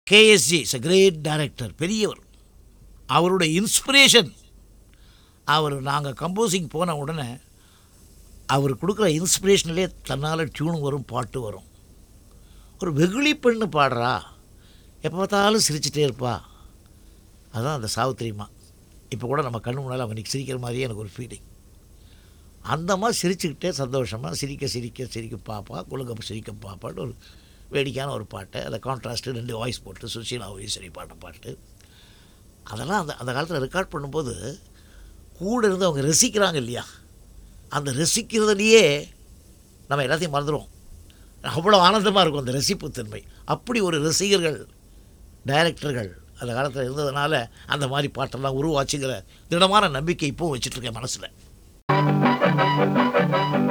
KSG is a great director பெரியவர் அவருடைய inspiration அவர் நாங்கள் கம்போசிங் போன உடனே அவர் கொடுக்குற இன்ஸ்பிரேஷன்லேயே தன்னால் டியூன் வரும் பாட்டு வரும் ஒரு வெகுளி பெண்ணு பாடுறா எப்போ பார்த்தாலும் சிரிச்சிட்டே இருப்பா அதான் அந்த சாவித்திரிமா இப்போ கூட நம்ம கண்ணு முன்னால் அவனுக்கு சிரிக்கிற மாதிரியே எனக்கு ஒரு ஃபீலிங் அந்த மாதிரி சிரிச்சுக்கிட்டே சந்தோஷமாக சிரிக்க சிரிக்க சிரிக்க பாப்பா குழுங்க சிரிக்க பாப்பான்னு ஒரு வேடிக்கையான ஒரு பாட்டு அதை கான்ட்ராஸ்ட்டு ரெண்டு வாய்ஸ் போட்டு சுஷீலா ஈஸ்வரி பாட்ட பாட்டு அதெல்லாம் அந்த அந்த காலத்தில் ரெக்கார்ட் பண்ணும்போது கூட இருந்து அவங்க ரசிக்கிறாங்க இல்லையா அந்த ரசிக்கிறதுலையே நம்ம எல்லாத்தையும் மறந்துடுவோம் அவ்வளோ ஆனந்தமாக இருக்கும் அந்த ரசிப்பு தன்மை அப்படி ஒரு ரசிகர்கள் டைரக்டர்கள் அந்த காலத்தில் இருந்ததுனால அந்த மாதிரி பாட்டெல்லாம் உருவாச்சுங்கிற திடமான நம்பிக்கை இப்போவும் வச்சுட்ருக்கேன் மனசில்